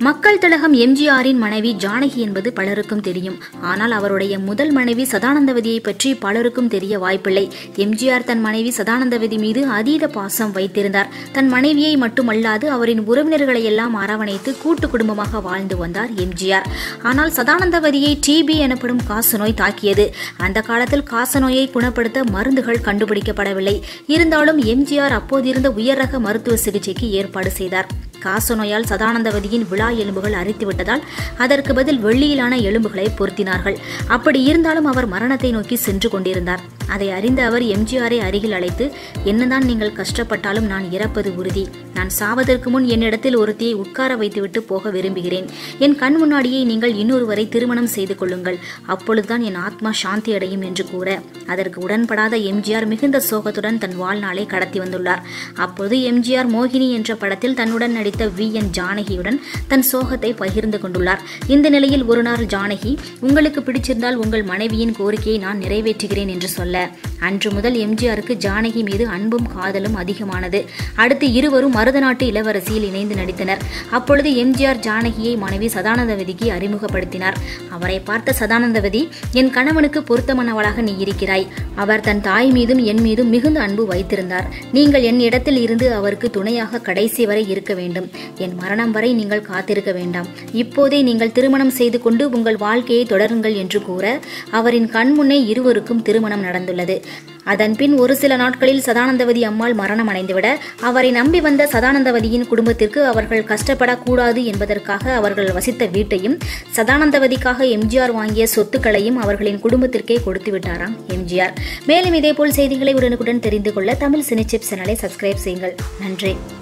மக்கள் திலகம் எம்ஜிஆரின் மனைவி ஜானகி என்பது பலருக்கும் தெரியும் ஆனால் அவருடைய முதல் மனைவி சதானந்தவதியை பற்றி பலருக்கும் தெரிய வாய்ப்பில்லை எம்ஜிஆர் தன் மனைவி சதானந்தவதி மீது அதீத பாசம் வைத்திருந்தார் தன் மனைவியை மட்டுமல்லாது அவரின் உறவினர்களை எல்லாம் அரவணைத்து கூட்டு குடும்பமாக வாழ்ந்து வந்தார் எம்ஜிஆர் ஆனால் சதானந்தவதியை டிபி எனப்படும் காசநோய் தாக்கியது அந்த காலத்தில் காசநோயை குணப்படுத்த மருந்துகள் கண்டுபிடிக்கப்படவில்லை இருந்தாலும் எம்ஜிஆர் அப்போதிருந்த உயர் ரக மருத்துவ சிகிச்சைக்கு ஏற்பாடு செய்தார் காசநோயால் சதானந்தவதியின் விழா எலும்புகள் அரித்துவிட்டதால் அதற்கு பதில் வெள்ளியிலான எலும்புகளை பொருத்தினார்கள் அப்படி இருந்தாலும் அவர் மரணத்தை நோக்கி சென்று கொண்டிருந்தார் அதை அறிந்த அவர் எம்ஜிஆரை அருகில் அழைத்து என்னதான் நீங்கள் கஷ்டப்பட்டாலும் நான் இறப்பது உறுதி நான் சாவதற்கு முன் என்னிடத்தில் ஒருத்தியை உட்கார வைத்துவிட்டு போக விரும்புகிறேன் என் கண் முன்னாடியே நீங்கள் இன்னொருவரை திருமணம் செய்து கொள்ளுங்கள் அப்பொழுதுதான் என் ஆத்மா சாந்தி அடையும் என்று கூற அதற்கு உடன்படாத எம்ஜிஆர் மிகுந்த சோகத்துடன் தன் வாழ்நாளை கடத்தி வந்துள்ளார் அப்போது எம்ஜிஆர் மோகினி என்ற படத்தில் தன்னுடன் நடித்த வி என் ஜானகியுடன் தன் சோகத்தை பகிர்ந்து கொண்டுள்ளார் இந்த நிலையில் ஒரு நாள் ஜானகி உங்களுக்கு பிடிச்சிருந்தால் உங்கள் மனைவியின் கோரிக்கையை நான் நிறைவேற்றுகிறேன் என்று சொல்ல அன்று முதல் எம்ஜிஆருக்கு ஜானகி மீது அன்பும் காதலும் அதிகமானது அடுத்து இருவரும் மருதநாட்டு இளவரசியில் இணைந்து நடித்தனர் அப்பொழுது எம்ஜிஆர் ஜானகியை மனைவி சதானந்தவதிக்கு அறிமுகப்படுத்தினார் அவரை பார்த்த சதானந்தவதி என் கணவனுக்கு பொருத்தமானவளாக நீ இருக்கிறாய் அவர் தன் தாய் மீதும் என் மீதும் மிகுந்த அன்பு வைத்திருந்தார் நீங்கள் என் இடத்தில் இருந்து அவருக்கு துணையாக கடைசி வரை இருக்க வேண்டும் என் மரணம் வரை நீங்கள் காத்திருக்க வேண்டாம் இப்போதே நீங்கள் திருமணம் செய்து கொண்டு உங்கள் வாழ்க்கையை தொடருங்கள் என்று கூற அவரின் கண்முன்னே இருவருக்கும் திருமணம் நடந்துள்ளது அதன்பின் ஒரு சில நாட்களில் சதானந்தவதி அம்மாள் மரணம் அடைந்துவிட அவரை நம்பி வந்த சதானந்தவதியின் குடும்பத்திற்கு அவர்கள் கஷ்டப்படக்கூடாது என்பதற்காக அவர்கள் வசித்த வீட்டையும் சதானந்தவதிக்காக எம்ஜிஆர் வாங்கிய சொத்துக்களையும் அவர்களின் குடும்பத்திற்கே கொடுத்து விட்டாராம் எம்ஜிஆர் மேலும் இதேபோல் செய்திகளை உடனுக்குடன் தெரிந்து கொள்ள தமிழ் சினிச்சிப் சேனலை சப்ஸ்கிரைப் செய்யுங்கள் நன்றி